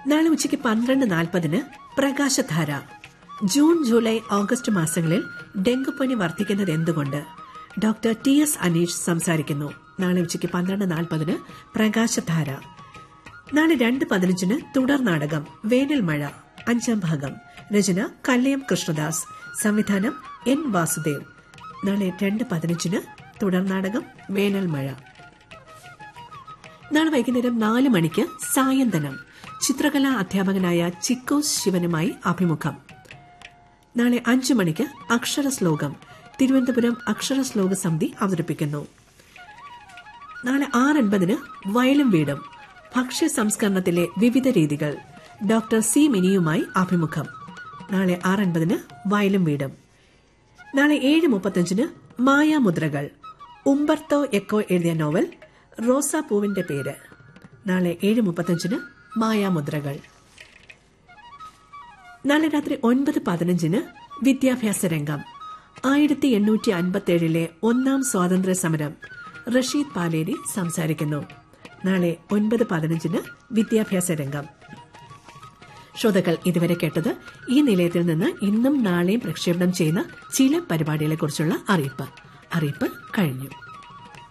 നാളെ ഉച്ചയ്ക്ക് പന്ത്രണ്ട് നാൽപ്പതിന് പ്രകാശധാര ജൂൺ ജൂലൈ ഓഗസ്റ്റ് മാസങ്ങളിൽ ഡെങ്കുപ്പനി വർദ്ധിക്കുന്നത് എന്തുകൊണ്ട് ഡോക്ടർ ടി എസ് അനീഷ് സംസാരിക്കുന്നു നാളെ ഉച്ചയ്ക്ക് പന്ത്രണ്ട് നാൽപ്പതിന് പ്രകാശധാര നാളെ രണ്ട് പതിനഞ്ചിന് തുടർ നാടകം വേനൽ മഴ അഞ്ചാം ഭാഗം രചന കല്ലയം കൃഷ്ണദാസ് സംവിധാനം എൻ വാസുദേവ് നാളെ രണ്ട് പതിനഞ്ചിന് തുടർ നാടകം വേനൽ മഴ നാളെ വൈകുന്നേരം നാല് മണിക്ക് സായന്തനം ചിത്രകലാ അധ്യാപകനായ ചിക്കോസ് ശിവനുമായി അഭിമുഖം നാളെ അഞ്ചു മണിക്ക് അക്ഷരശ്ലോകം തിരുവനന്തപുരം അക്ഷരശ്ലോക സമിതി അവതരിപ്പിക്കുന്നു നാളെ ആറ് അൻപതിന് വയലും വീടും ഭക്ഷ്യ സംസ്കരണത്തിലെ വിവിധ രീതികൾ ഡോക്ടർ സി മിനിയുമായി അഭിമുഖം നാളെ ആറ് അൻപതിന് വയലും വീടും നാളെ ഏഴ് മുപ്പത്തഞ്ചിന് മായാമുദ്രകൾ ഉംബർത്തോ എക്കോ എഴുതിയ നോവൽ റോസാപ്പൂവിന്റെ പേര് നാളെ ഏഴ് മുപ്പത്തഞ്ചിന് മായാമുദ്രകൾ നാളെ രാത്രി ഒൻപത് പതിനഞ്ചിന് വിദ്യാഭ്യാസ രംഗം ആയിരത്തി എണ്ണൂറ്റി അൻപത്തിയേഴിലെ ഒന്നാം സ്വാതന്ത്ര്യ സമരം റഷീദ് പാലേരി സംസാരിക്കുന്നു നാളെ ഒൻപത് പതിനഞ്ചിന് വിദ്യാഭ്യാസ രംഗം ശ്രോതാക്കൾ ഇതുവരെ കേട്ടത് ഈ നിലയത്തിൽ നിന്ന് ഇന്നും നാളെയും പ്രക്ഷേപണം ചെയ്യുന്ന ചില പരിപാടികളെക്കുറിച്ചുള്ള അറിയിപ്പ് അറിയിപ്പ് കഴിഞ്ഞു